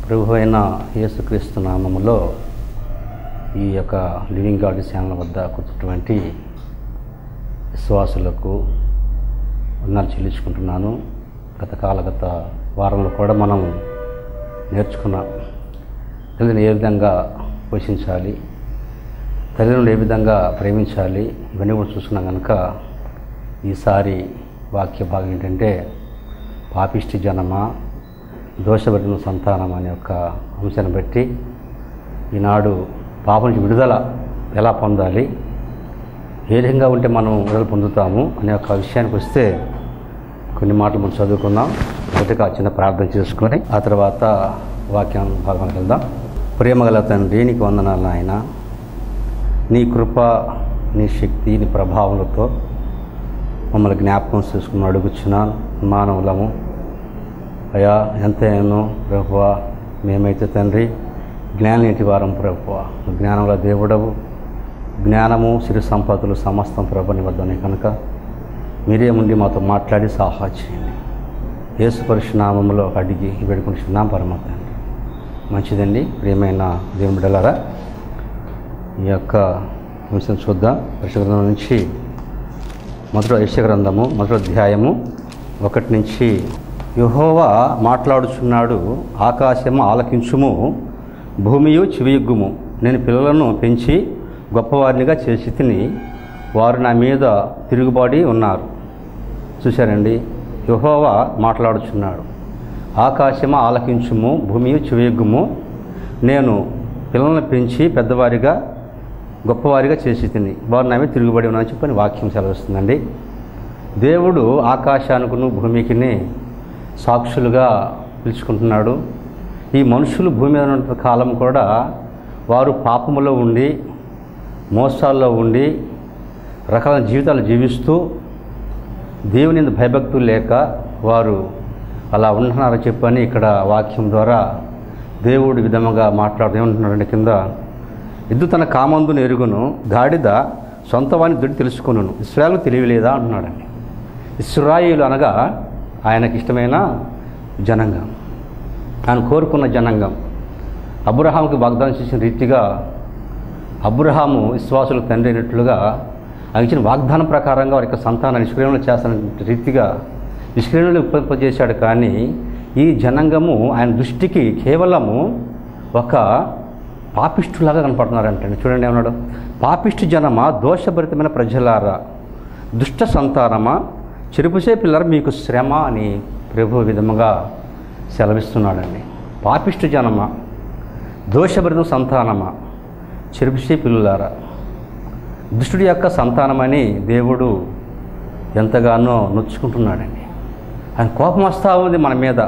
ప్రభు అయిన యేసుక్రీస్తు నామములో ఈ యొక్క లివింగ్ గాడ్ ఛానల్ వద్ద కూర్చున్నటువంటి విశ్వాసులకు వందనాలు చెల్లించుకుంటున్నాను గత కాల గత వారంలో కూడా మనం నేర్చుకున్నాం తల్లిని ఏ విధంగా పోషించాలి తల్లిదండ్రులు ఏ విధంగా ప్రేమించాలి ఇవన్నీ కూడా చూసుకున్నాం కనుక ఈసారి వాక్య భాగం ఏంటంటే పాపిష్టి జనమా దోషభరిత సంతానం అనే ఒక అంశాన్ని బట్టి ఈనాడు పాపం నుంచి విడుదల ఎలా పొందాలి ఏ విధంగా ఉంటే మనం విడుదల పొందుతాము అనే ఒక విషయానికి వస్తే కొన్ని మాటలు మనం చదువుకుందాం మొదటిగా చిన్న ప్రార్థన చేసుకొని ఆ తర్వాత వాక్యం భాగానికి వెళ్దాం ప్రేమగల తండ్రి నీకు వందనాలు నాయన నీ కృప నీ శక్తి నీ ప్రభావములతో మమ్మల్ని జ్ఞాపకం చేసుకుని అడుగుచున్నాను మానవులము అయా ఎంతైనా ప్రభువ మేమైతే తండ్రి జ్ఞానేటి వారం ప్రభువ జ్ఞానంలో దేవుడవు జ్ఞానము సిరి సంపదలు సమస్తం ప్రభుని వద్దనే కనుక మీరే ఉండి మాతో మాట్లాడి సహా చేయండి యేసు పరిశునామంలో అడిగి వేడుకుంటున్నాం పరమ తండ్రి మంచిదండి ప్రియమైన దేవుని బిడ్డలారా ఈ యొక్క అంశం చూద్దాం పరిశుగ్రంథం నుంచి మొదటి యశగ్రంథము మొదటి అధ్యాయము ఒకటి నుంచి యహోవా మాట్లాడుచున్నాడు ఆకాశము ఆలకించుము భూమియు చివియుగ్గుము నేను పిల్లలను పెంచి గొప్పవారినిగా చేసి తిని వారు నా మీద తిరుగుబాడి ఉన్నారు చూశారండి యహోవా మాట్లాడుచున్నాడు ఆకాశము ఆలకించుము భూమియు చివియుగ్గుము నేను పిల్లలను పెంచి పెద్దవారిగా గొప్పవారిగా చేసి తిని వారు నా మీద తిరుగుబడి ఉన్నా చెప్పని వాక్యం సెలవిస్తుందండి దేవుడు ఆకాశానికును భూమికిని సాక్షులుగా పిలుచుకుంటున్నాడు ఈ మనుషులు భూమి మీద ఉన్న కాలం కూడా వారు పాపములో ఉండి మోసాల్లో ఉండి రకాల జీవితాలు జీవిస్తూ దేవుని యందు భయభక్తులు లేక వారు అలా ఉంటున్నారని చెప్పని ఇక్కడ వాక్యం ద్వారా దేవుడు విధముగా మాట్లాడుతూ ఏమంటున్నాడంటే కింద ఎద్దు తన కామందును ఎరుగును గాడిద సొంత వాని దుడి తెలుసుకును ఇస్రాయలు తెలియలేదా అంటున్నాడండి ఇస్రాయిలు అనగా ఆయనకి ఇష్టమైన జనంగం ఆయన కోరుకున్న జనాంగం అబ్రహాంకి వాగ్దానం చేసిన రీతిగా అబ్రహాము విశ్వాసులకు తండ్రి అయినట్లుగా ఆయన ఇచ్చిన వాగ్దానం ప్రకారంగా వారి యొక్క సంతానం నిష్క్రియలు చేస్తున్న రీతిగా నిష్క్రియలు ఉపయోగింపజేశాడు కానీ ఈ జనాంగము ఆయన దృష్టికి కేవలము ఒక పాపిష్టులాగా కనపడుతున్నారంటండి చూడండి ఏమన్నాడు పాపిష్టి జనమా దోషభరితమైన ప్రజలారా దుష్ట సంతానమా చెరుపుసే పిల్లర మీకు శ్రమ అని ప్రభు విధముగా సెలవిస్తున్నాడండి పాపిష్టి జనమా దోషభరిత సంతానమా చెరుపుసే పిల్లులారా దుష్టుడి యొక్క సంతానమని దేవుడు ఎంతగానో నొచ్చుకుంటున్నాడండి ఆయన కోపం వస్తూ ఉంది మన మీద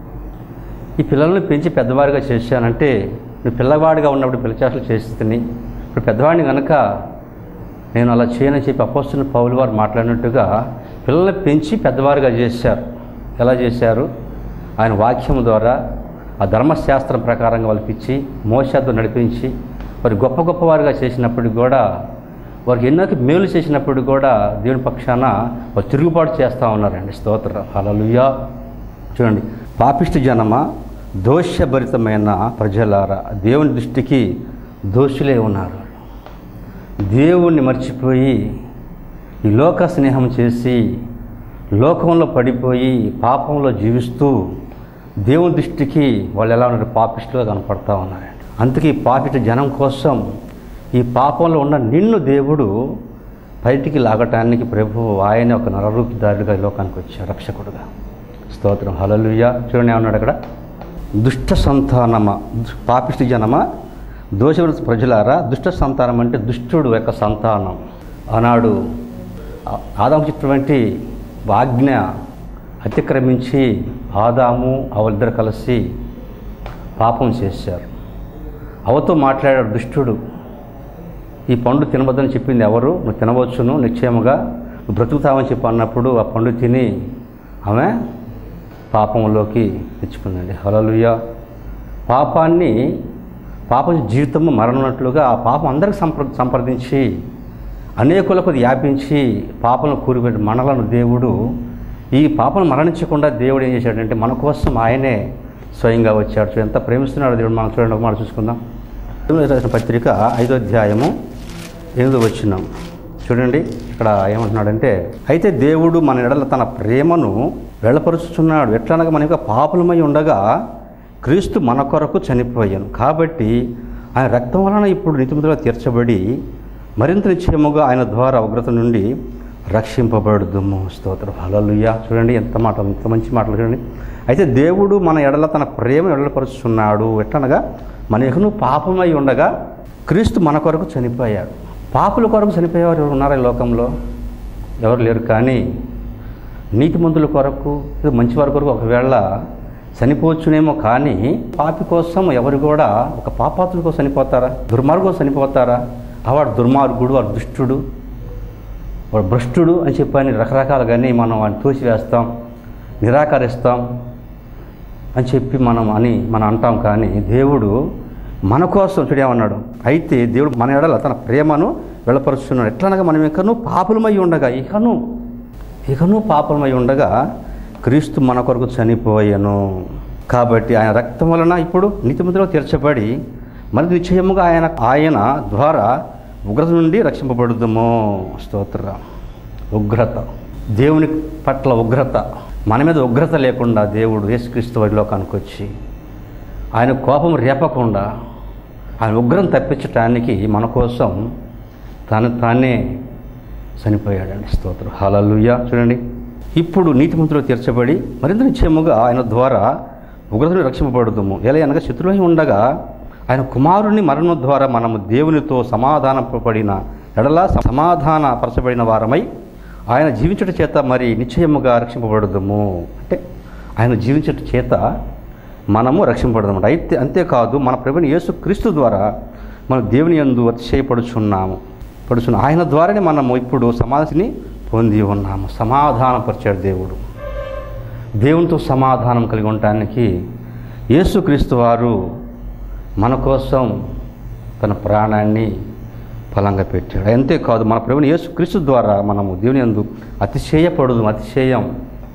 ఈ పిల్లల్ని పెంచి పెద్దవారిగా చేశానంటే నువ్వు పిల్లవాడిగా ఉన్నప్పుడు పిల్లచేష్టలు చేస్తుంది ఇప్పుడు పెద్దవాడిని కనుక నేను అలా చేయనని చెప్పి అపోస్తున్న పౌలు వారు మాట్లాడినట్టుగా పిల్లల్ని పెంచి పెద్దవారుగా చేశారు ఎలా చేశారు ఆయన వాక్యం ద్వారా ఆ ధర్మశాస్త్రం ప్రకారంగా వాళ్ళకి ఇచ్చి మోసతో నడిపించి వారు గొప్ప గొప్పవారుగా చేసినప్పటికి కూడా వారికి ఎన్నోకి మేలు చేసినప్పుడు కూడా దేవుని పక్షాన వారు తిరుగుబాటు చేస్తూ ఉన్నారండి స్తోత్ర హలలుయా చూడండి పాపిష్టి జనమ దోషభరితమైన ప్రజలారా దేవుని దృష్టికి దోషులే ఉన్నారు దేవుణ్ణి మర్చిపోయి ఈ లోక స్నేహం చేసి లోకంలో పడిపోయి పాపంలో జీవిస్తూ దేవుని దృష్టికి వాళ్ళు ఎలా ఉన్నారు పాపిష్టులుగా కనపడతా ఉన్నారండి అందుకే ఈ పాపిష్టి జనం కోసం ఈ పాపంలో ఉన్న నిన్ను దేవుడు బయటికి లాగటానికి ప్రభు ఆయన ఒక నరరూపిదారుడిగా ఈ లోకానికి వచ్చాడు రక్షకుడుగా స్తోత్రం హలలుయ చూడండి ఏమన్నాడు అక్కడ దుష్ట సంతానమ పాపిష్టి జనమ దోషవృత ప్రజలారా దుష్ట సంతానం అంటే దుష్టుడు యొక్క సంతానం ఆనాడు ఆదాము చిత్రవంటి ఆజ్ఞ అతిక్రమించి ఆదాము అవలిద్దరు కలిసి పాపం చేశారు అవతో మాట్లాడాడు దుష్టుడు ఈ పండు తినవద్దని చెప్పింది ఎవరు నువ్వు తినవచ్చును నిశ్చయముగా నువ్వు బ్రతుకుతావని చెప్పి అన్నప్పుడు ఆ పండు తిని ఆమె పాపంలోకి తెచ్చుకుందండి హలలుయ పాపాన్ని పాపం జీవితము మరణనట్లుగా ఆ పాపం అందరికి సంప్ర సంప్రదించి అనేకులకు వ్యాపించి పాపలను కూరిపెట్టి మనలను దేవుడు ఈ పాపను మరణించకుండా దేవుడు ఏం చేశాడంటే మన కోసం ఆయనే స్వయంగా వచ్చాడు చూడండి, ఎంత ప్రేమిస్తున్నాడు దేవుడు మనం చూడండి ఒక మాట చూసుకుందాం దేవుని రాసిన పత్రిక ఐదో అధ్యాయము ఎనిమిది వచ్చినాం చూడండి ఇక్కడ ఏమంటున్నాడంటే అయితే దేవుడు మన ఎడల తన ప్రేమను వెళ్ళపరుచుచున్నాడు ఎట్లనగా మన యొక్క పాపులమై ఉండగా క్రీస్తు మన కొరకు చనిపోయాను కాబట్టి ఆయన రక్తం వలన ఇప్పుడు నీతిమంతులుగా తీర్చబడి మరింత నిశ్చయముగా ఆయన ద్వారా ఉగ్రత నుండి రక్షింపబడుదుము స్తోత్రం హల్లెలూయా చూడండి ఎంత మాట ఎంత మంచి మాటలు చూడండి అయితే దేవుడు మన ఎడల తన ప్రేమ ఎడలపరుచున్నాడు ఎట్లనగా మన ఎహను పాపమై ఉండగా క్రీస్తు మన కొరకు చనిపోయాడు పాపుల కొరకు చనిపోయేవారు ఎవరు ఉన్నారా ఈ లోకంలో ఎవరు లేరు కానీ నీతిమంతుల కొరకు లేదా మంచివారి కొరకు ఒకవేళ చనిపోవచ్చునేమో కానీ పాపి కోసం ఎవరు కూడా ఒక పాపాతుల కోసం చనిపోతారా దుర్మార్గం కోసం చనిపోతారా ఆ వాడు దుర్మార్గుడు వాడు దుష్టుడు వాడు భ్రష్టుడు అని చెప్పని రకరకాలుగానే మనం వాడిని తోసివేస్తాం నిరాకరిస్తాం అని చెప్పి మనం అని మనం అంటాం కానీ దేవుడు మన కోసం చూడేమన్నాడు అయితే దేవుడు మన ఎడల తన ప్రేమను వెళ్ళపరుస్తున్నాడు ఎట్లనగా మనం ఇకను పాపులమై ఉండగా ఇకను ఇకను పాపలమై ఉండగా క్రీస్తు మన కొరకు చనిపోయాను కాబట్టి ఆయన రక్తం వలన ఇప్పుడు నీతిమంతులో తీర్చబడి మరి నిశ్చయముగా ఆయన ఆయన ద్వారా ఉగ్రత నుండి రక్షింపబడుదము స్తోత్ర ఉగ్రత దేవుని పట్ల ఉగ్రత మన మీద ఉగ్రత లేకుండా దేవుడు యేసుక్రీస్తు వారి లోకానికి వచ్చి ఆయన కోపం రేపకుండా ఆయన ఉగ్రం తప్పించటానికి మన కోసం తను తానే చనిపోయాడండి స్తోత్రం హలలుయ చూడండి ఇప్పుడు నీతిమంతులు తీర్చబడి మరింత నిశ్చయముగా ఆయన ద్వారా ఉగ్రతను రక్షింపబడుతాము ఎలా అనగా శత్రువై ఉండగా ఆయన కుమారుని మరణం ద్వారా మనము దేవునితో సమాధానపడిన ఎడల సమాధానపరచబడిన వారమై ఆయన జీవించట చేత మరి నిశ్చయముగా రక్షింపబడుదము అంటే ఆయన జీవించట చేత మనము రక్షింపబడదాం అయితే అంతేకాదు మన ప్రభుని యేసు క్రీస్తు ద్వారా మనం దేవుని యందు అతిశయపడుచున్నాము పడుచున్నాం ఆయన ద్వారానే మనము ఇప్పుడు సమాధిని పొంది ఉన్నాము సమాధానపరిచాడు దేవుడు దేవునితో సమాధానం కలిగి ఉండటానికి యేసుక్రీస్తు వారు మన కోసం తన ప్రాణాన్ని ఫలంగా పెట్టాడు అంతేకాదు మన ప్రభుని యేసుక్రీస్తు ద్వారా మనము దేవుని యందు అతిశయపడదు అతిశయం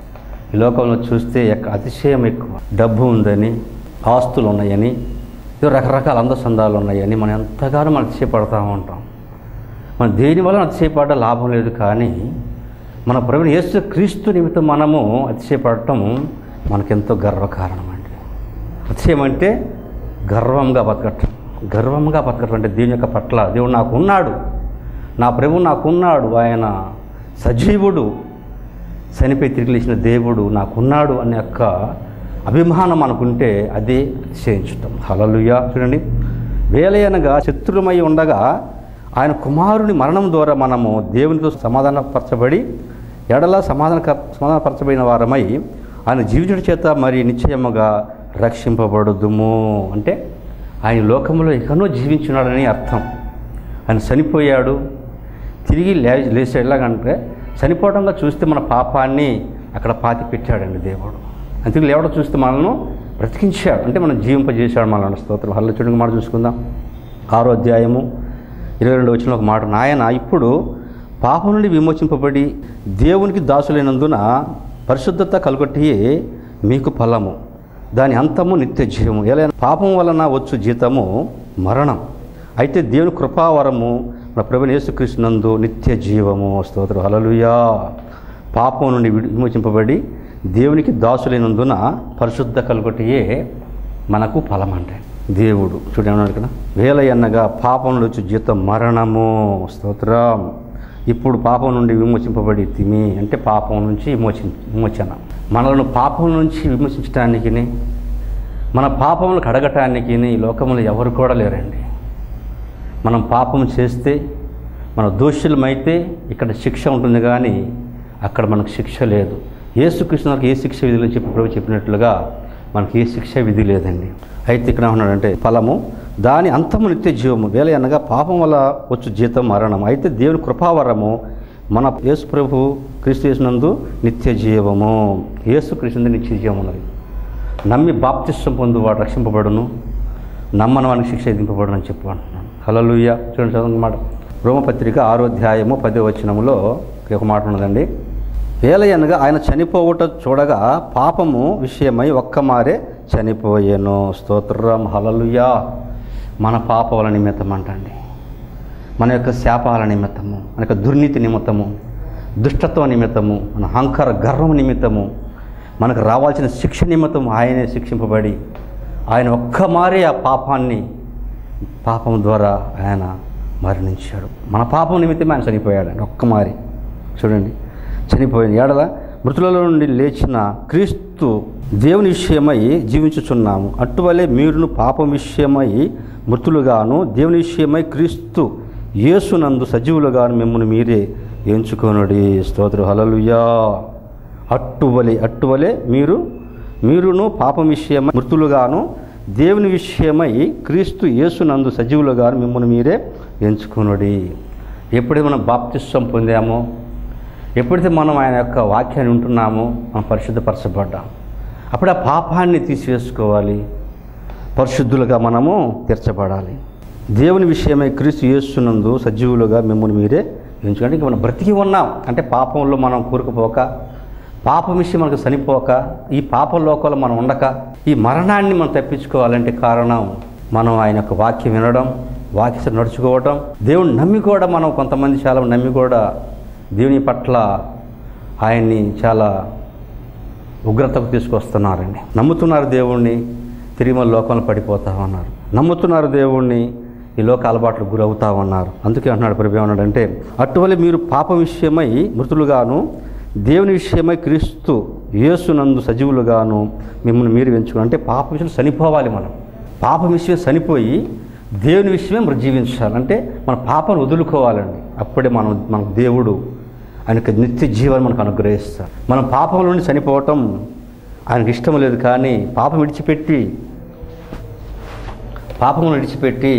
ఈ లోకంలో చూస్తే ఎక్క- అతిశయం ఎక్కువ డబ్బు ఉందని ఆస్తులు ఉన్నాయని ఏదో రకరకాల అందసందాలు ఉన్నాయని మనం ఎంతగానో మనం అతిశయపడతా ఉంటాం మనం దేని వల్ల అతిశయపడ్డ లాభం లేదు కానీ మన ప్రభుని యేసు క్రీస్తు నిమిత్తం మనము అతిశయపడటం మనకెంతో గర్వకారణం అండి అతిశయం అంటే గర్వంగా బతకటం గర్వంగా బతకటం అంటే దేవుని యొక్క పట్ల దేవుడు నాకు ఉన్నాడు నా ప్రభు నాకు ఉన్నాడు ఆయన సజీవుడు చనిపోయి తిరిగి లేచిన దేవుడు నాకున్నాడు అనే యొక్క అభిమానం అనుకుంటే అదే అతిశయించటం హలలుయ చూడండి వేలయనగా శత్రుమై ఉండగా ఆయన కుమారుని మరణం ద్వారా మనము దేవునితో సమాధానపరచబడి ఎడల సమాధాన సమాధానపరచబడిన వారమై ఆయన జీవించడం చేత మరి నిశ్చయముగా రక్షింపబడుదుము అంటే ఆయన లోకంలో ఎక్కడో జీవించున్నాడని అర్థం ఆయన చనిపోయాడు తిరిగి లే లేచాడు ఎలాగంటే చనిపోవడంగా చూస్తే మన పాపాన్ని అక్కడ పాతి పెట్టాడండి దేవుడు అందుకే లేవడం చూస్తే మనల్ని బ్రతికించాడు అంటే మనం జీవింపజేశాడు మనల్ని స్తోత్రం హల్ల చూడండి మాట చూసుకుందాం ఆరో అధ్యాయము ఇరవై రెండు వచ్చిన ఒక మాట నాయన ఇప్పుడు పాపం నుండి విమోచింపబడి దేవునికి దాసులైనందున పరిశుద్ధత కలుగొట్టియే మీకు ఫలము దాని అంతము నిత్య జీవము ఎలా పాపం వలన వచ్చు జీతము మరణం అయితే దేవుని కృపావరము మన ప్రభుని యేసుక్రీస్తునందు నిత్య జీవము స్తోత్రం హల్లెలూయా పాపం నుండి విడి- విమోచింపబడి దేవునికి దాసులైనందున పరిశుద్ధ కలుగొట్టియే మనకు ఫలం అంటే దేవుడు చూడమన్నాడు కదా వేల ఎన్నగా పాపం నుండి వచ్చి జీతం మరణము స్తోత్రం ఇప్పుడు పాపం నుండి విమోచింపబడి తిమి అంటే పాపం నుంచి విమోచి విమోచన మనలను పాపం నుంచి విమోచించటానికి మన పాపములు కడగటానికి ఈ లోకంలో ఎవరు కూడా లేరండి మనం పాపం చేస్తే మన దోషులమైతే ఇక్కడ శిక్ష ఉంటుంది కానీ అక్కడ మనకు శిక్ష లేదు ఏసుకృష్ణకి ఏ శిక్ష విధి లేదు చెప్పి ప్రభు చెప్పినట్లుగా మనకి ఏ శిక్ష విధి లేదండి అయితే ఇక్కడ ఉన్నాడంటే ఫలము దాని అంతము నిత్య జీవము వేల అనగా పాపం వల్ల వచ్చు జీతం మరణం అయితే దేవుని కృపావరము మన యేసు ప్రభు క్రీస్తు యేసునందు నిత్య జీవము యేసు కృష్ణుందు నిత్య జీవం ఉన్నది నమ్మి బాప్తిష్టం పొందు వాడు రక్షింపబడును నమ్మని వానికి శిక్ష విధింపబడును అని చెప్పు అంటున్నాను హలలుయ్య చూడండి చదవండి మాట రోమపత్రిక ఆరో అధ్యాయము పదో వచనములో ఒక మాట ఉన్నదండి వేలయనగా ఆయన చనిపోవుట చూడగా పాపము విషయమై ఒక్కమారే చనిపోయాను స్తోత్రం హలలుయా మన పాపముల నిమిత్తం అంటండి మన యొక్క శాపాల నిమిత్తము మన యొక్క దుర్నీతి నిమిత్తము దుష్టత్వ నిమిత్తము మన అహంకార గర్వం నిమిత్తము మనకు రావాల్సిన శిక్ష నిమిత్తం ఆయనే శిక్షింపబడి ఆయన ఒక్క మారే ఆ పాపాన్ని పాపం ద్వారా ఆయన మరణించాడు మన పాపం నిమిత్తమే ఆయన చనిపోయాడు ఆయన ఒక్క మారి చూడండి చనిపోయిన ఏడల మృతులలో నుండి లేచిన క్రీస్తు దేవుని విషయమై జీవించుచున్నాము అటువలే మీరును పాపం విషయమై మృతులుగాను దేవుని విషయమై క్రీస్తు యేసునందు సజీవులుగాను మిమ్మల్ని మీరే ఎంచుకొనుడి స్తోత్ర హలలుయా అట్టువలే అట్టువలే మీరు మీరును పాపం విషయమై మృతులుగాను దేవుని విషయమై క్రీస్తు యేసునందు సజీవులుగాను మిమ్మల్ని మీరే ఎంచుకొనుడి ఎప్పుడైతే మనం బాప్తిస్వం పొందామో ఎప్పుడైతే మనం ఆయన యొక్క వాక్యాన్ని ఉంటున్నామో మనం పరిశుద్ధపరచబడ్డాం అప్పుడు ఆ పాపాన్ని తీసివేసుకోవాలి పరిశుద్ధులుగా మనము తీర్చబడాలి దేవుని విషయమై క్రీస్తు యేసునందు సజీవులుగా మిమ్మల్ని మీరే ఎంచుకుంటే ఇంక మనం బ్రతికి ఉన్నాం అంటే పాపంలో మనం కూరుకుపోక పాపం విషయం మనకు చనిపోక ఈ పాప లోకంలో మనం ఉండక ఈ మరణాన్ని మనం తప్పించుకోవాలంటే కారణం మనం ఆయన యొక్క వాక్యం వినడం వాక్య నడుచుకోవడం దేవుని నమ్మి కూడా మనం కొంతమంది చాలా నమ్మి కూడా దేవుని పట్ల ఆయన్ని చాలా ఉగ్రతకు తీసుకొస్తున్నారండి నమ్ముతున్నారు దేవుణ్ణి తిరిగి మన లోకంలో పడిపోతా ఉన్నారు నమ్ముతున్నారు దేవుణ్ణి ఈ లోక అలవాట్లు గురవుతా ఉన్నారు అందుకే అంటున్నాడు ప్రభు ఏమన్నాడంటే అటువలి మీరు పాప విషయమై మృతులుగాను దేవుని విషయమై క్రీస్తు యేసునందు సజీవులుగాను మిమ్మల్ని మీరు ఎంచుకుని అంటే పాప విషయం చనిపోవాలి మనం పాప విషయం చనిపోయి దేవుని విషయమే మనం జీవించాలి అంటే మన పాపను వదులుకోవాలండి అప్పుడే మనం మనకు దేవుడు ఆయనకు నిత్య జీవాన్ని మనకు అనుగ్రహిస్తాడు మనం పాపం నుండి చనిపోవటం ఆయనకు ఇష్టం లేదు కానీ పాపం విడిచిపెట్టి పాపమును విడిచిపెట్టి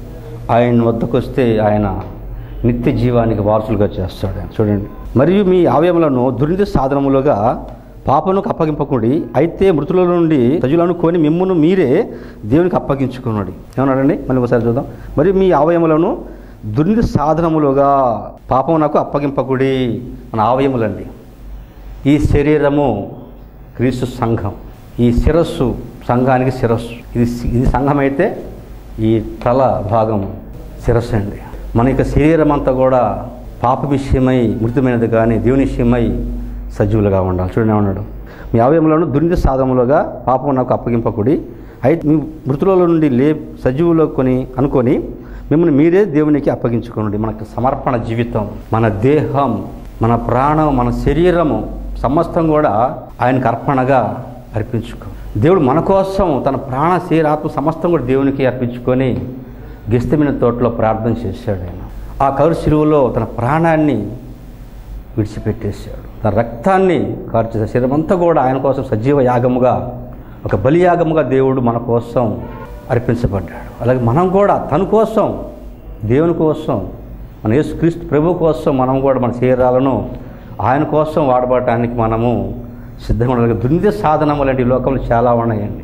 ఆయన వద్దకు వస్తే ఆయన నిత్య జీవానికి వారసులుగా చేస్తాడు ఆయన చూడండి మరియు మీ అవయములను దుర్నిధి సాధనములుగా పాపమునకు అప్పగింపకుడి అయితే మృతుల నుండి సజులను కొని మిమ్మును మీరే దేవునికి అప్పగించుకున్నాడు ఏమన్నాడండి మళ్ళీ ఒకసారి చూద్దాం మరియు మీ అవయములను దుర్నిధి సాధనములుగా పాపమునకు అప్పగింపకుడి మన అవయములండి ఈ శరీరము క్రీస్తు సంఘం ఈ శిరస్సు సంఘానికి శిరస్సు ఇది ఇది సంఘం అయితే ఈ తల భాగం శిరస్సు అండి మన యొక్క శరీరం అంతా కూడా పాప విషయమై మృతమైనది కానీ దేవుని విషయమై సజీవులుగా ఉండాలి చూడండి ఏమన్నాడు మీ అవయములను దుర్నిధి సాధములుగా పాపం నాకు అప్పగింపకుడి అయితే మీ మృతులలో నుండి లే సజీవులో కొని అనుకొని మిమ్మల్ని మీరే దేవునికి అప్పగించుకోండి మనకు సమర్పణ జీవితం మన దేహం మన ప్రాణం మన శరీరము సమస్తం కూడా ఆయనకు అర్పణగా అర్పించుకో దేవుడు మన కోసం తన ప్రాణ శరీరాత్మ సమస్తం కూడా దేవునికి అర్పించుకొని గెస్తమైన తోటలో ప్రార్థన చేశాడు ఆయన ఆ కరు శిలువలో తన ప్రాణాన్ని విడిచిపెట్టేశాడు తన రక్తాన్ని కార్చే శరీరం అంతా కూడా ఆయన కోసం సజీవ యాగముగా ఒక బలియాగముగా దేవుడు మన కోసం అర్పించబడ్డాడు అలాగే మనం కూడా తన కోసం దేవుని కోసం మన యేసుక్రీస్తు ప్రభు కోసం మనం కూడా మన శరీరాలను ఆయన కోసం వాడబడటానికి మనము సిద్ధంగా ఉండాలి దుర్నిధి సాధనము లాంటి ఈ లోకంలో చాలా ఉన్నాయండి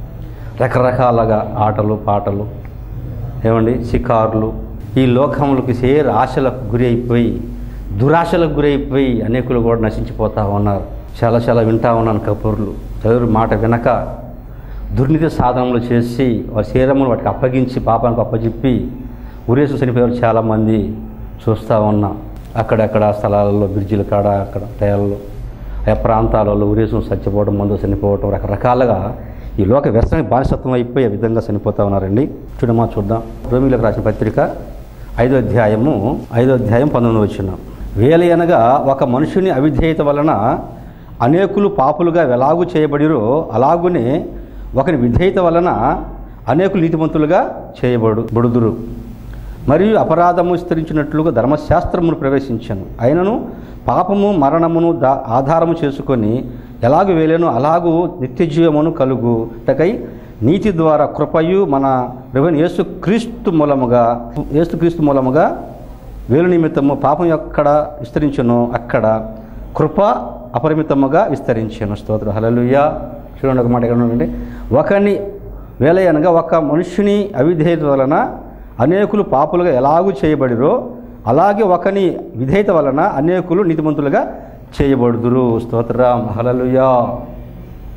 రకరకాలుగా ఆటలు పాటలు ఏమండి షికారులు ఈ లోకములకు చేరు ఆశలకు గురి అయిపోయి దురాశలకు గురి అయిపోయి అనేకులు కూడా నశించిపోతూ ఉన్నారు చాలా చాలా వింటా ఉన్నాను కబుర్లు చదువు మాట వినక దుర్నీతి సాధనలు చేసి వారి శరీరమును వాటికి అప్పగించి పాపానికి అప్పచెప్పి ఉరేసు చనిపోయారు చాలామంది చూస్తూ ఉన్నాం అక్కడక్కడ స్థలాలలో బ్రిడ్జిల కాడ అక్కడ టయాల్లో ఆ ప్రాంతాలలో ఉరేసు చచ్చిపోవడం మందు చనిపోవడం రకరకాలుగా ఈ లోక వ్యసనానికి బానిసత్వం అయిపోయి ఆ విధంగా చనిపోతూ ఉన్నారండి చూడమా చూద్దాం రోమిలకు రాసిన పత్రిక ఐదో అధ్యాయము ఐదో అధ్యాయం పంతొమ్మిది వచ్చిన వేల అనగా ఒక మనుషుని అవిధేయత వలన అనేకులు పాపులుగా ఎలాగూ చేయబడిరో అలాగునే ఒకని విధేయత వలన అనేకులు నీతిమంతులుగా చేయబడు బడుదురు మరియు అపరాధము విస్తరించినట్లుగా ధర్మశాస్త్రమును ప్రవేశించను అయినను పాపము మరణమును దా ఆధారము చేసుకొని ఎలాగు వేలేను అలాగూ నిత్యజీవమును కలుగు టకై నీతి ద్వారా కృపయు మన ప్రభుని యేసుక్రీస్తు మూలముగా యేసుక్రీస్తు మూలముగా వేలు నిమిత్తము పాపం ఎక్కడ విస్తరించును అక్కడ కృప అపరిమితముగా విస్తరించాను స్తోత్రం హలలుయా చూడండి ఒక మాట ఎక్కడ ఉందండి ఒకని వేల అనగా ఒక మనుషుని అవిధేయత వలన అనేకులు పాపులుగా ఎలాగూ చేయబడిరో అలాగే ఒకని విధేయత వలన అనేకులు నీతిమంతులుగా చేయబడుదురు స్తోత్రం హలలుయా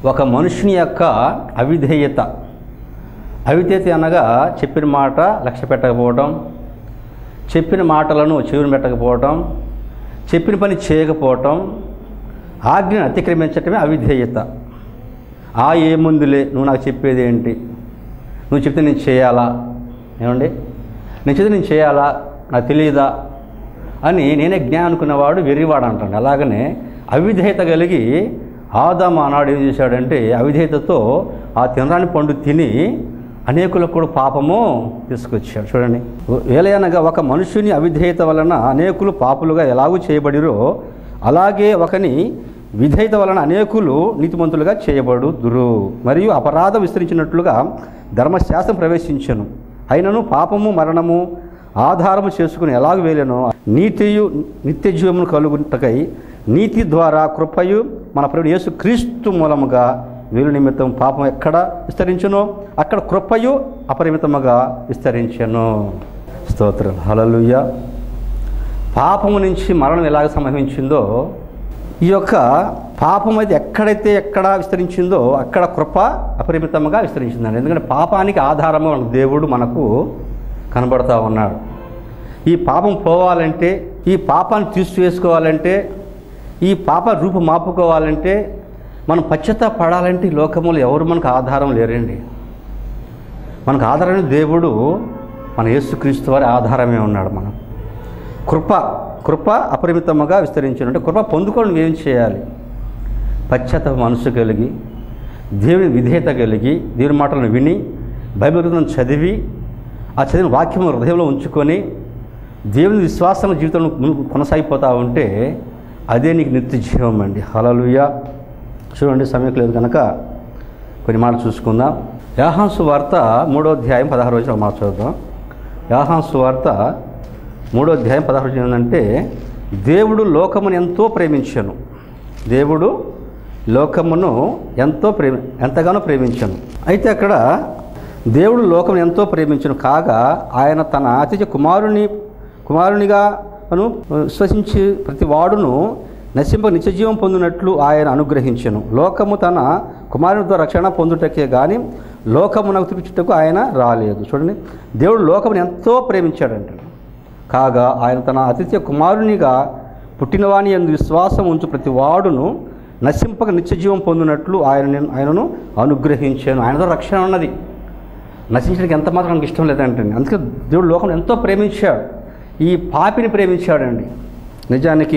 ఒక మనుషుని యొక్క అవిధేయత అవిధేయత అనగా చెప్పిన మాట లక్ష్య పెట్టకపోవడం చెప్పిన మాటలను చెవిని పెట్టకపోవటం చెప్పిన పని చేయకపోవటం ఆజ్ఞను అతిక్రమించటమే అవిధేయత ఆ ఏముందులే నువ్వు నాకు చెప్పేది ఏంటి నువ్వు చెప్తే నేను చేయాలా ఏమండి నేను చెప్తే నేను చేయాలా నాకు తెలియదా అని నేనే జ్ఞానం అనుకున్నవాడు వెర్రివాడు అంటాడు అలాగనే అవిధేయత కలిగి ఆదాము ఆనాడు ఏం చేశాడంటే అవిధేయతతో ఆ తినరాని పండు తిని అనేకులకు కూడా పాపము తీసుకొచ్చాడు చూడండి ఏలయనగా ఒక మనుషుని అవిధేయత వలన అనేకులు పాపులుగా ఎలాగూ చేయబడిరో అలాగే ఒకని విధేయత వలన అనేకులు నీతిమంతులుగా చేయబడుదురు మరియు అపరాధం విస్తరించినట్లుగా ధర్మశాస్త్రం ప్రవేశించను అయినను పాపము మరణము ఆధారము చేసుకుని ఎలాగ వేలనో నీతియు నిత్య జీవమును కలుగుటకై నీతి ద్వారా కృపయు మన ప్రభు యేసు క్రీస్తు మూలముగా వీలు నిమిత్తం పాపం ఎక్కడ విస్తరించునో అక్కడ కృపయు అపరిమితముగా విస్తరించను స్తోత్రం హలలుయ పాపము నుంచి మరణం ఎలాగ సంభవించిందో ఈ యొక్క పాపం అయితే ఎక్కడైతే ఎక్కడ విస్తరించిందో అక్కడ కృప అపరిమితంగా విస్తరించిందండి ఎందుకంటే పాపానికి ఆధారము మన దేవుడు మనకు కనబడతా ఉన్నాడు ఈ పాపం పోవాలంటే ఈ పాపాన్ని తీసివేసుకోవాలంటే ఈ పాప రూపు మాపుకోవాలంటే మనం పశ్చత పడాలంటే ఈ లోకములు ఎవరు మనకు ఆధారం లేరండి మనకు ఆధారమైన దేవుడు మన యేసుక్రీస్తు వారి ఆధారమే ఉన్నాడు మనం కృప కృప అపరిమితముగా విస్తరించిన అంటే కృప పొందుకొని నువ్వేం చేయాలి పశ్చాత్త మనసు కలిగి దేవుని విధేయత కలిగి దేవుని మాటలను విని బైబిల్ గ్రంథం చదివి ఆ చదివిన వాక్యం హృదయంలో ఉంచుకొని దేవుని విశ్వాసం జీవితంలో ముందుకు కొనసాగిపోతా ఉంటే అదే నీకు నిత్య జీవం అండి హలలుయ చూడండి సమయం లేదు కనుక కొన్ని మాటలు చూసుకుందాం యాహాన్సు వార్త మూడో అధ్యాయం పదహారు రోజులు మాట చూద్దాం యాహాన్సు వార్త మూడో అధ్యాయం పదహారు రోజులు ఏంటంటే దేవుడు లోకమును ఎంతో ప్రేమించాను దేవుడు లోకమును ఎంతో ప్రేమి ఎంతగానో ప్రేమించాను అయితే అక్కడ దేవుడు లోకం ఎంతో ప్రేమించను కాగా ఆయన తన అతిథి కుమారుని కుమారునిగా అను విశ్వసించి ప్రతి వాడును నశింప నిత్యజీవం పొందినట్లు ఆయన అనుగ్రహించను లోకము తన కుమారునితో రక్షణ పొందుటకే కానీ లోకమునకు చూపించుటకు ఆయన రాలేదు చూడండి దేవుడు లోకమును ఎంతో ప్రేమించాడంట కాగా ఆయన తన అతిథ్య కుమారునిగా పుట్టినవాని ఎందు విశ్వాసం ఉంచు ప్రతి వాడును నశింపక నిత్యజీవం పొందినట్లు ఆయన ఆయనను అనుగ్రహించాను ఆయనతో రక్షణ ఉన్నది నశించడానికి ఎంత మాత్రం నాకు ఇష్టం లేదంటే అందుకే దేవుడు లోకం ఎంతో ప్రేమించాడు ఈ పాపిని ప్రేమించాడండి నిజానికి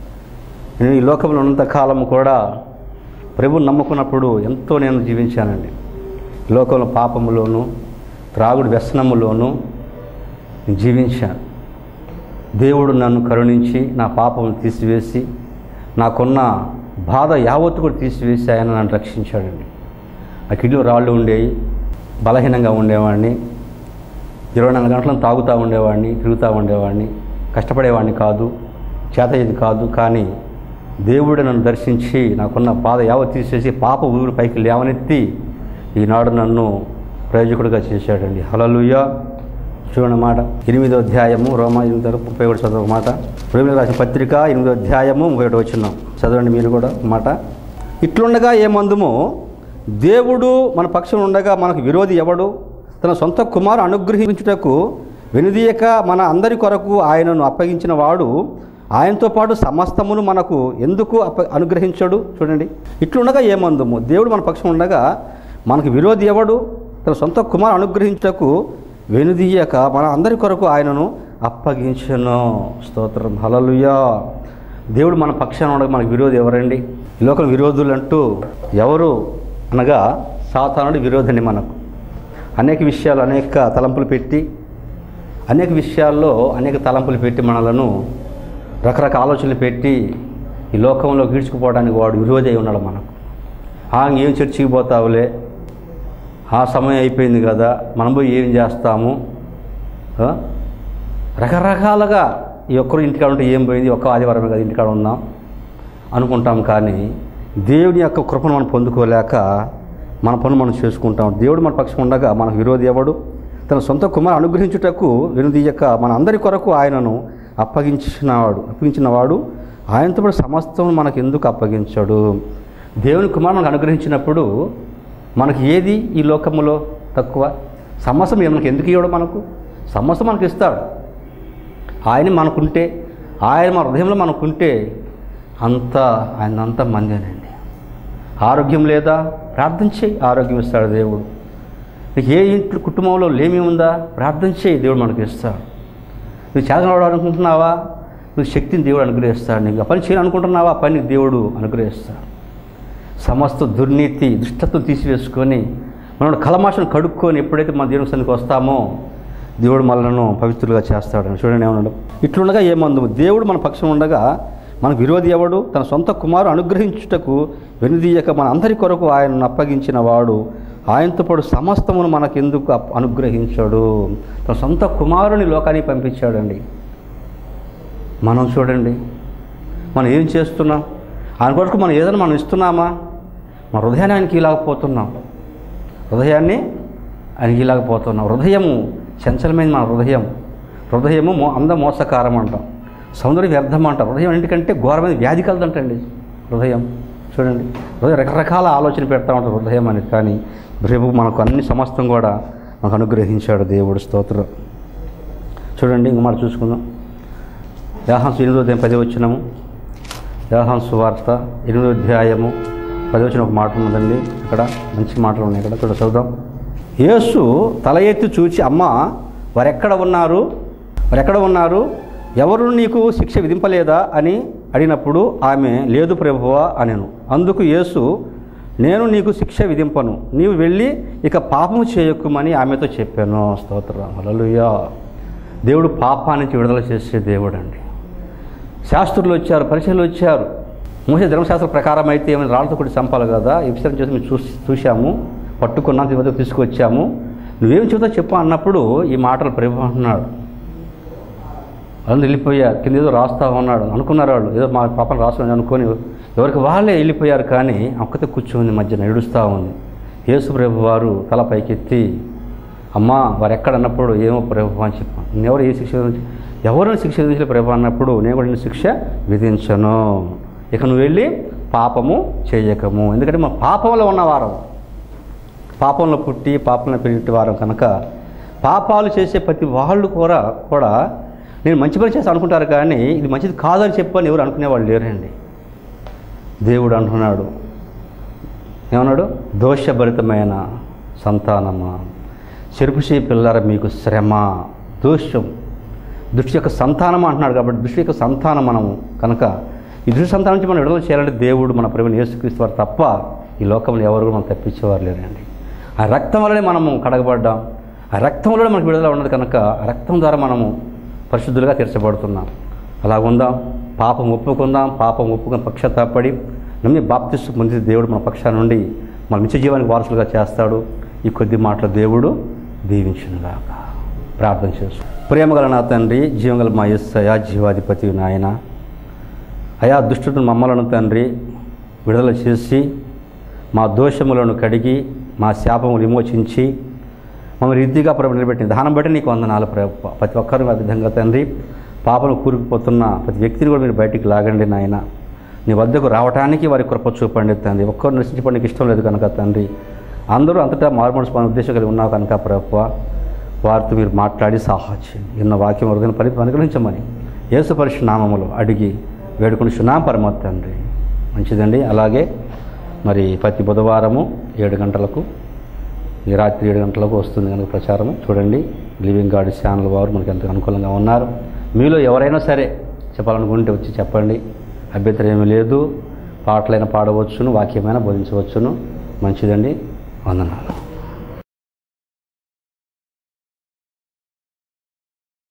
నేను ఈ లోకంలో ఉన్నంత కాలం కూడా ప్రభుని నమ్ముకున్నప్పుడు ఎంతో నేను జీవించానండి ఈ లోకంలో పాపములోను త్రాగుడు వ్యసనములోను నేను జీవించాను దేవుడు నన్ను కరుణించి నా పాపం తీసివేసి నాకున్న బాధ యావత్తు కూడా తీసివేసి ఆయన నన్ను రక్షించాడండి ఆ కిడ్లో రాళ్ళు ఉండేవి బలహీనంగా ఉండేవాడిని ఇరవై నాలుగు గంటలను తాగుతూ ఉండేవాడిని తిరుగుతూ ఉండేవాడిని కష్టపడేవాడిని కాదు చేతయ్యేది కాదు కానీ దేవుడు నన్ను దర్శించి నాకున్న బాధ యావత్ తీసేసి పాప ఊరు పైకి లేవనెత్తి ఈనాడు నన్ను ప్రయోజకుడిగా చేశాడండి హలలుయ చూడండి మాట ఎనిమిదో అధ్యాయము రోమా ఎనిమిది ముప్పై ఒకటి చదువు మాట ప్రేమిలో రాసిన పత్రిక ఎనిమిదో అధ్యాయము ముప్పై ఒకటి వచ్చినాం చదవండి మీరు కూడా ఒక మాట ఇట్లుండగా ఏమందుము దేవుడు మన పక్షం ఉండగా మనకు విరోధి ఎవడు తన సొంత కుమారు అనుగ్రహించుటకు వెనుదీయక మన అందరి కొరకు ఆయనను అప్పగించిన వాడు ఆయనతో పాటు సమస్తమును మనకు ఎందుకు అప్ప అనుగ్రహించాడు చూడండి ఇట్లుండగా ఏమందుము దేవుడు మన పక్షం ఉండగా మనకు విరోధి ఎవడు తన సొంత కుమారు అనుగ్రహించుటకు వెనుదీయక మన అందరి కొరకు ఆయనను అప్పగించను స్తోత్రం హలలుయా దేవుడు మన పక్షాన ఉండగా మనకు విరోధి ఎవరండి ఈ లోకం విరోధులు అంటూ ఎవరు అనగా సాతానుడి విరోధండి మనకు అనేక విషయాలు అనేక తలంపులు పెట్టి అనేక విషయాల్లో అనేక తలంపులు పెట్టి మనలను రకరకాల ఆలోచనలు పెట్టి ఈ లోకంలో గీడ్చుకుపోవడానికి వాడు విరోధి అయి ఉన్నాడు మనకు ఆ ఏం చర్చికి పోతావులే ఆ సమయం అయిపోయింది కదా మనం పోయి ఏం చేస్తాము ఆ? రకరకాలుగా ఈ ఒక్కరు ఇంటికాడ ఉంటే ఏం పోయింది ఒక్క ఆదివారమే కదా ఇంటికాడ ఉందాం అనుకుంటాం కానీ దేవుని యొక్క కృపను మనం పొందుకోలేక మన పనులు మనం చేసుకుంటాం దేవుడు మన పక్షం ఉండగా మనకు విరోధి ఎవడు తన సొంత కుమారు అనుగ్రహించుటకు వెనుదీయక మన అందరి కొరకు ఆయనను అప్పగించినవాడు అప్పగించినవాడు ఆయనతో పాటు సమస్తం మనకు ఎందుకు అప్పగించాడు దేవుని కుమారు మనకు అనుగ్రహించినప్పుడు మనకి ఏది ఈ లోకములో తక్కువ సమస్తం మనకి ఎందుకు ఇవ్వడం మనకు సమస్తం మనకు ఇస్తాడు ఆయన మనకుంటే ఆయన మన హృదయంలో మనకుంటే అంతా ఆయన అంతా మందేనండి ఆరోగ్యం లేదా ప్రార్థన చేయి ఆరోగ్యం ఇస్తాడు దేవుడు నీకు ఏ ఇంట్లో కుటుంబంలో లేమి ఉందా ప్రార్థన చేయి దేవుడు మనకు ఇస్తాడు నువ్వు చేతనవడం అనుకుంటున్నావా నువ్వు శక్తిని దేవుడు అనుగ్రహిస్తాడు నీకు ఆ పని చేయాలనుకుంటున్నావా ఆ పని దేవుడు అనుగ్రహిస్తాడు సమస్త దుర్నీతి దుష్టత్వం తీసివేసుకొని మనం కలమాషను కడుక్కొని ఎప్పుడైతే మన దేవుని సన్నిధికి వస్తామో దేవుడు మనలను పవిత్రులుగా చేస్తాడు చూడండి ఏమన్నాడు ఇట్లుండగా ఏమందు దేవుడు మన పక్షం ఉండగా మనకు విరోధి ఎవడు తన సొంత కుమారు అనుగ్రహించుటకు వెనుదీయక మన అందరి కొరకు ఆయనను అప్పగించిన వాడు ఆయనతో పాటు సమస్తమును మనకెందుకు అప్- అనుగ్రహించాడు తన సొంత కుమారుని లోకానికి పంపించాడండి మనం చూడండి మనం ఏం చేస్తున్నాం ఆయన కొరకు మనం ఏదైనా మనం ఇస్తున్నామా మన హృదయాన్ని ఆయనకి ఇలాగపోతున్నాం హృదయాన్ని ఆయనకి ఇలాగపోతున్నాం హృదయము చంచలమైన మన హృదయం హృదయము మో అంద మోసకారం అంటాం సౌందర్య వ్యర్థం అంటాం హృదయం ఎందుకంటే ఘోరమైన వ్యాధి కలదంటండి హృదయం చూడండి హృదయం రకరకాల ఆలోచన పెడతా ఉంటారు హృదయం అనేది కానీ రేపు మనకు అన్ని సమస్తం కూడా మనకు అనుగ్రహించాడు దేవుడు స్తోత్రం చూడండి ఇంక మనం చూసుకుందాం యాహాంసు ఎనిమిదో అధ్యాయం పది వచ్చినము యాహాంసు వార్త ఎనిమిదో అధ్యాయము పది వచ్చిన ఒక మాట ఉన్నదండి ఇక్కడ మంచి మాటలు ఉన్నాయి ఇక్కడ చూడ చదువుదాం యేసు తల ఎత్తి చూచి అమ్మ వారెక్కడ ఉన్నారు వారెక్కడ ఉన్నారు ఎవరు నీకు శిక్ష విధింపలేదా అని అడిగినప్పుడు ఆమె లేదు ప్రభువా అనెను అందుకు యేసు నేను నీకు శిక్ష విధింపను నీవు వెళ్ళి ఇక పాపము చేయకుమని ఆమెతో చెప్పాను స్తోత్రం హల్లెలూయా దేవుడు పాపాన్ని నుంచి విడుదల చేసే దేవుడు అండి శాస్త్రులు వచ్చారు పరిచయలు వచ్చారు మూసే ధర్మశాస్త్ర ప్రకారం అయితే ఏమైనా రాళ్ళతో కూడా చంపాలి కదా ఈ విషయం చేసి మేము చూసి చూశాము పట్టుకున్నాం దీని వద్దకు తీసుకొచ్చాము నువ్వేం చెబుతావు చెప్పు అన్నప్పుడు ఈ మాటలు ప్రభు అంటున్నాడు అందరూ వెళ్ళిపోయారు కింద ఏదో రాస్తా ఉన్నాడు అనుకున్నారు వాళ్ళు ఏదో మా పాపను రాస్తున్నాడు అనుకొని ఎవరికి వాళ్ళే వెళ్ళిపోయారు కానీ ఒక్కతే కూర్చుంది మధ్యన ఏడుస్తూ ఉంది యేసు ప్రభు వారు తల పైకెత్తి అమ్మా వారు ఎక్కడ అన్నప్పుడు ఏమో ప్రభు అని చెప్పాను నేనెవరు ఏ శిక్ష విధించ- ఎవరిని శిక్ష విధించలే ప్రభు అన్నప్పుడు నేను కూడా నేను శిక్ష విధించను ఇక నువ్వు వెళ్ళి పాపము చేయకము ఎందుకంటే మా పాపంలో ఉన్నవారం పాపంలో పుట్టి పాపంలో పెరిగి వారం కనుక పాపాలు చేసే ప్రతి వాళ్ళు కూడా కూడా నేను మంచి పని చేస్తాను అనుకుంటారు కానీ ఇది మంచిది కాదని చెప్పని ఎవరు అనుకునేవాళ్ళు లేరండి దేవుడు అంటున్నాడు ఏమన్నాడు దోషభరితమైన సంతానమా చెరుపుషి పిల్లర మీకు శ్రమ దోషం దృష్టి యొక్క సంతానం అంటున్నాడు కాబట్టి దృష్టి యొక్క సంతానం మనము కనుక ఈ దృష్టి సంతానం నుంచి మనం విడుదల చేయాలంటే దేవుడు మన ప్రభుని యేసుక్రీస్తు వారు తప్ప ఈ లోకంలో ఎవరు కూడా మనం తప్పించేవారు లేరండి ఆ రక్తం వల్లనే మనము కడగబడ్డాం ఆ రక్తం వల్లనే మనకు విడుదల ఉన్నది కనుక ఆ రక్తం ద్వారా మనము పరిశుద్ధులుగా తీర్చబడుతున్నాం అలా ఉందాం పాపం ఒప్పుకుందాం పాపం ఒప్పుకుని పక్షతాపడి నమ్మి బాప్తిస్తు పొందిన దేవుడు మన పక్షాన నుండి మన నిత్య జీవానికి వారసులుగా చేస్తాడు ఈ కొద్ది మాటల దేవుడు దీవించునుగాక ప్రార్థన చేసు ప్రేమగల నా తండ్రి జీవగల మా ఎస్సయా జీవాధిపతి నాయన అయా దుష్టుడు మమ్మలను తండ్రి విడుదల చేసి మా దోషములను కడిగి మా శాపము విమోచించి మమ్మల్ని రీతిగా ప్రభు నిలబెట్టిన దానం బట్టి నీకు వందనాలు ప్రభు ప్రతి ఒక్కరు ఆ విధంగా తండ్రి పాపను కూరుకుపోతున్న ప్రతి వ్యక్తిని కూడా మీరు బయటికి లాగండి నాయన నీ వద్దకు రావడానికి వారి కృప చూపండి తండ్రి ఒక్కరు నశించుకోవడానికి ఇష్టం లేదు కనుక తండ్రి అందరూ అంతటా మారుమనసు పని ఉద్దేశం కలిగి ఉన్నావు కనుక ప్రభు వారితో మీరు మాట్లాడి సాహాజ్యం ఇన్న వాక్యం వరకు పని అనుగ్రహించమని యేసు పరిశు నామములు అడిగి వేడుకుని సునాం పరమ తండ్రి మంచిదండి అలాగే మరి ప్రతి బుధవారము ఏడు గంటలకు ఈ రాత్రి ఏడు గంటలకు వస్తుంది కనుక ప్రచారం చూడండి లివింగ్ గాడ్ ఛానల్ వారు మనకి ఎంత అనుకూలంగా ఉన్నారు మీలో ఎవరైనా సరే చెప్పాలనుకుంటే వచ్చి చెప్పండి అభ్యంతరం ఏమీ లేదు పాటలైనా పాడవచ్చును వాక్యమైనా బోధించవచ్చును మంచిదండి వందనాలు